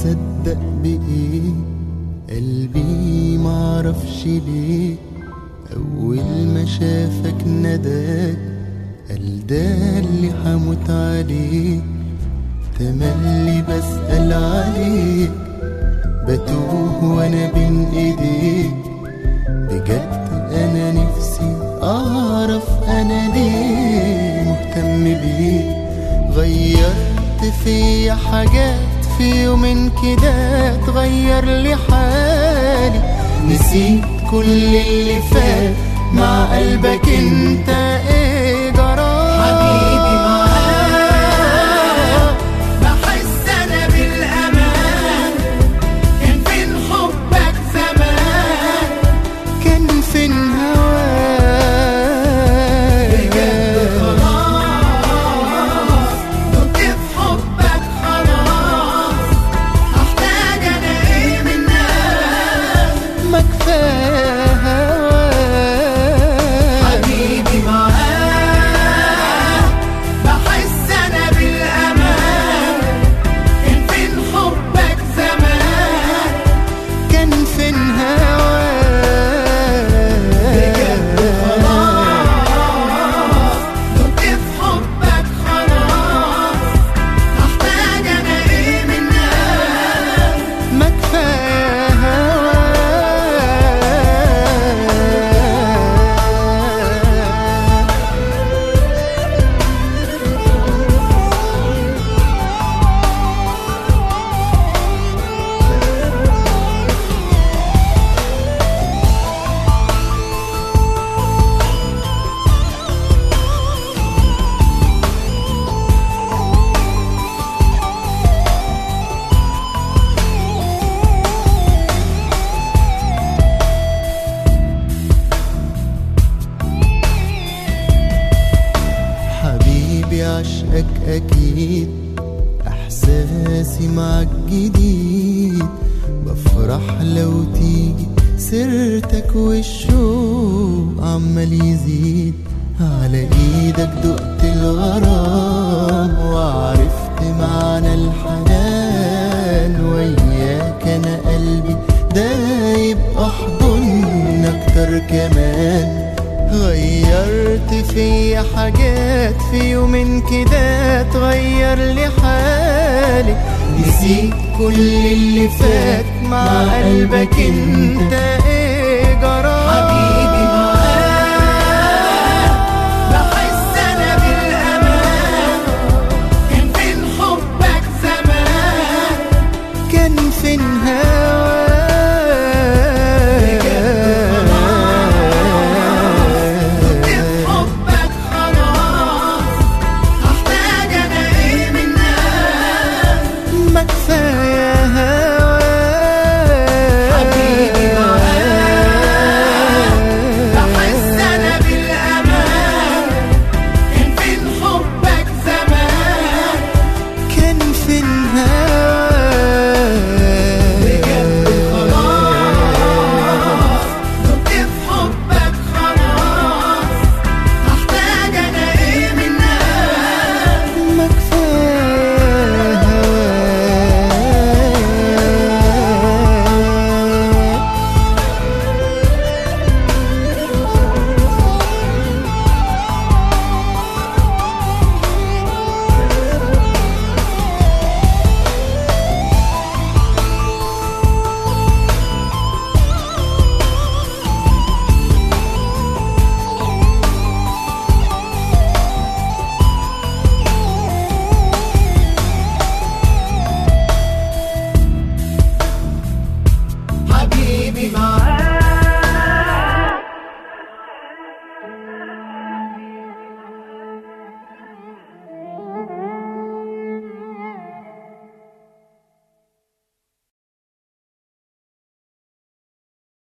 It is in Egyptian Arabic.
صدق بإيه قلبي معرفش ليه أول ما شافك نداك قال ده اللي حموت عليه تملي بسأل عليك بتوه وانا بين ايديك بجد انا نفسي اعرف انا ليه مهتم بيك غيرت فيا حاجات في يومين كده تغير لي حالي نسيت كل اللي فات مع قلبك انت ايه جرى حبيبي معاك بحس انا بالامان كان فين حبك زمان كان فين هواك بجد خلاص دقت في حبك خلاص هحتاج انا ايه منك ما كفايه هواك حبيبي معاك بحس انا بالامان كان فين حبك زمان كان فين بجد هواك خلاص دقت في حبك خلاص هحتاج انا ايه منك ما كفايه هواك حبيبي عشقك أكيد إحساسي معك جديد بفرح لو تيجي سيرتك والشوق عمال يزيد على ايدك دقت الغرام وعرفت معنى الحنان وياك انا قلبي دايب احضن اكتر كمان غيرت في حاجات في يومين كده تغير لي حالي نسيت كل اللي فات مع قلبك انت